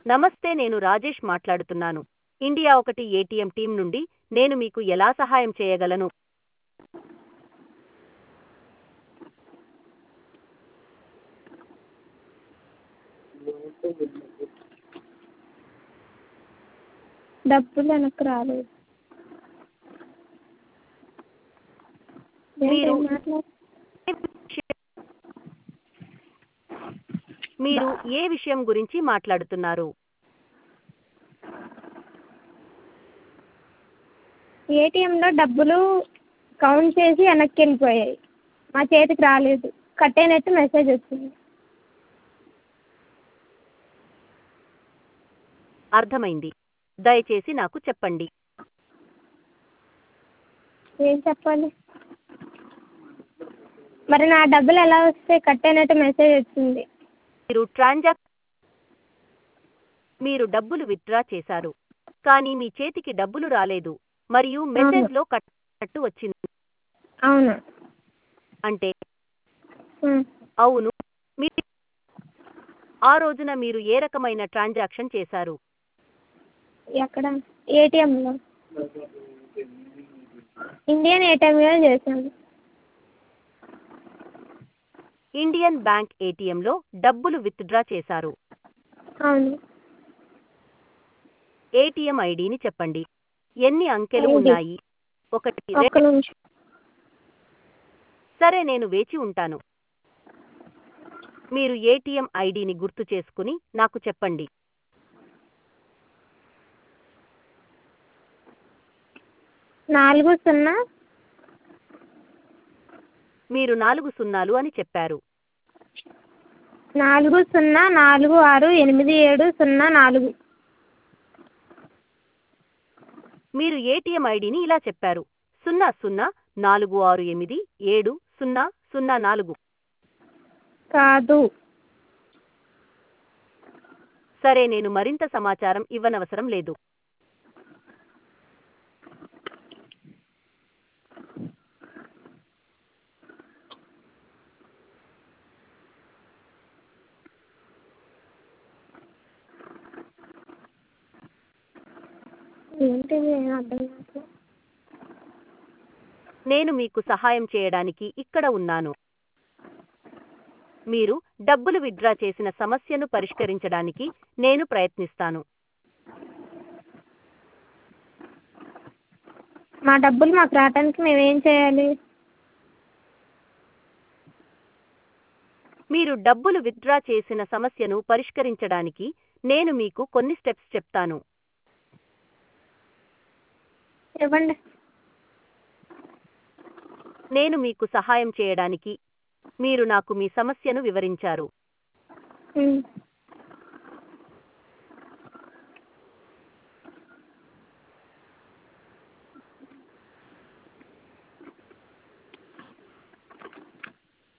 నమస్తే నేను రాజేష్ మాట్లాడుతున్నాను ఇండియా ఒకటి ఏటీఎం టీం నుండి నేను మీకు ఎలా సహాయం చేయగలను డబ్బులు వెనక్కి రాలేదు మీరు- ఏంటి మాట్లాడు మీరు ఏ విషయం గురించి మాట్లాడుతున్నారు ఏటీఎంలో డబ్బులు కౌంట్ చేసి వెనక్కి వెళ్ళిపోయాయి మా చేతికి రాలేదు కట్ అయినట్టు మెసేజ్ వచ్చింది అర్థమైంది దయచేసి నాకు చెప్పండి ఏం చెప్పాలి మరి నా డబ్బులు ఎలా వస్తాయి కట్ అయినట్టు మెసేజ్ వచ్చింది మీరు ట్రాన్సాక్ మీరు డబ్బులు విత్డ్రా చేశారు కానీ మీ చేతికి డబ్బులు రాలేదు మరియు మెసేజ్లో కట్టినట్టు వచ్చింది అవును అంటే ఉం. అవును మీ ఆ రోజున మీరు ఏ రకమైన ట్రాన్సాక్షన్ చేశారు ఎక్కడ ఏటీఎంలో ఇండియన్ ఏటీఎంలో చేశాను ఇండియన్ బ్యాంక్ ఏటీఎంలో డబ్బులు విత్డ్రా చేశారు అవును ఏటీఎం ఐడిని చెప్పండి ఎన్ని అంకెలు ఐడి. ఉన్నాయి ఒకటి ఒక్క రె- నిమిషం సరే నేను వేచి ఉంటాను మీరు ఏటీఎం ఐడిని గుర్తు చేసుకుని నాకు చెప్పండి నాలుగు సున్నా మీరు నాలుగు సున్నాలు అని చెప్పారు నాలుగు సున్నా నాలుగు ఆరు ఎనిమిది ఏడు సున్నా నాలుగు మీరు ఏటీఎం ఐడిని ఇలా చెప్పారు సున్నా సున్నా నాలుగు ఆరు ఎనిమిది ఏడు సున్నా సున్నా నాలుగు కాదు సరే నేను మరింత సమాచారం ఇవ్వనవసరం లేదు ఏంటిది ఏం అర్థం కావట్లేదు నేను మీకు సహాయం చేయడానికి ఇక్కడ ఉన్నాను మీరు డబ్బులు విత్డ్రా చేసిన సమస్యను పరిష్కరించడానికి నేను ప్రయత్నిస్తాను మా డబ్బులు మాకు రావడానికి మేము ఏం చేయాలి మీరు డబ్బులు విత్డ్రా చేసిన సమస్యను పరిష్కరించడానికి నేను మీకు కొన్ని స్టెప్స్ చెప్తాను ఇవ్వండి నేను మీకు సహాయం చేయడానికి మీరు నాకు మీ సమస్యను వివరించారు ఉం.